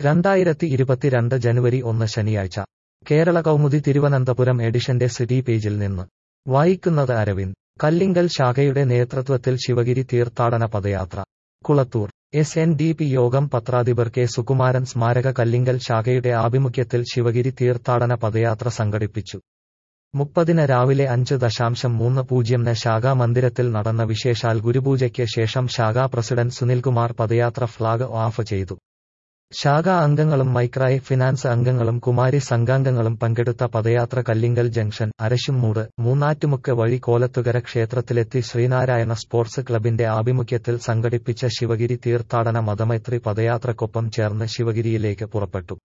രണ്ടായിരത്തി ഇരുപത്തിരണ്ട് ജനുവരി ഒന്ന് ശനിയാഴ്ച കേരള കൗമുദി തിരുവനന്തപുരം എഡിഷന്റെ സിറ്റി പേജിൽ നിന്ന് വായിക്കുന്നത് അരവിന്ദ് കല്ലിങ്കൽ ശാഖയുടെ നേതൃത്വത്തിൽ ശിവഗിരി തീർത്ഥാടന പദയാത്ര Kulathoor S N D P Yogam പത്രാധിപർ കെ സുകുമാരൻ സ്മാരക കല്ലിങ്കൽ ശാഖയുടെ ആഭിമുഖ്യത്തിൽ ശിവഗിരി തീർത്ഥാടന പദയാത്ര സംഘടിപ്പിച്ചു മുപ്പതിന് രാവിലെ അഞ്ച് ദശാംശം മൂന്ന് പൂജ്യംന് ശാഖാ മന്ദിരത്തിൽ നടന്ന വിശേഷാൽ ഗുരുപൂജയ്ക്ക് ശേഷം ശാഖാ പ്രസിഡന്റ് സുനിൽകുമാർ പദയാത്ര ഫ്ളാഗ് ഓഫ് ചെയ്തു ശാഖാ അംഗങ്ങളും മൈക്രായ് ഫിനാൻസ് അംഗങ്ങളും കുമാരി സംഘാംഗങ്ങളും പങ്കെടുത്ത പദയാത്ര കല്ലിങ്കൽ ജംഗ്ഷൻ അരശുംമൂട് മൂന്നാറ്റുമുക്ക് വഴി കോലത്തുകര ക്ഷേത്രത്തിലെത്തി ശ്രീനാരായണ സ്പോർട്സ് ക്ലബിന്റെ ആഭിമുഖ്യത്തിൽ സംഘടിപ്പിച്ച ശിവഗിരി തീർത്ഥാടന മതമൈത്രി പദയാത്രക്കൊപ്പം ചേർന്ന് ശിവഗിരിയിലേക്ക് പുറപ്പെട്ടു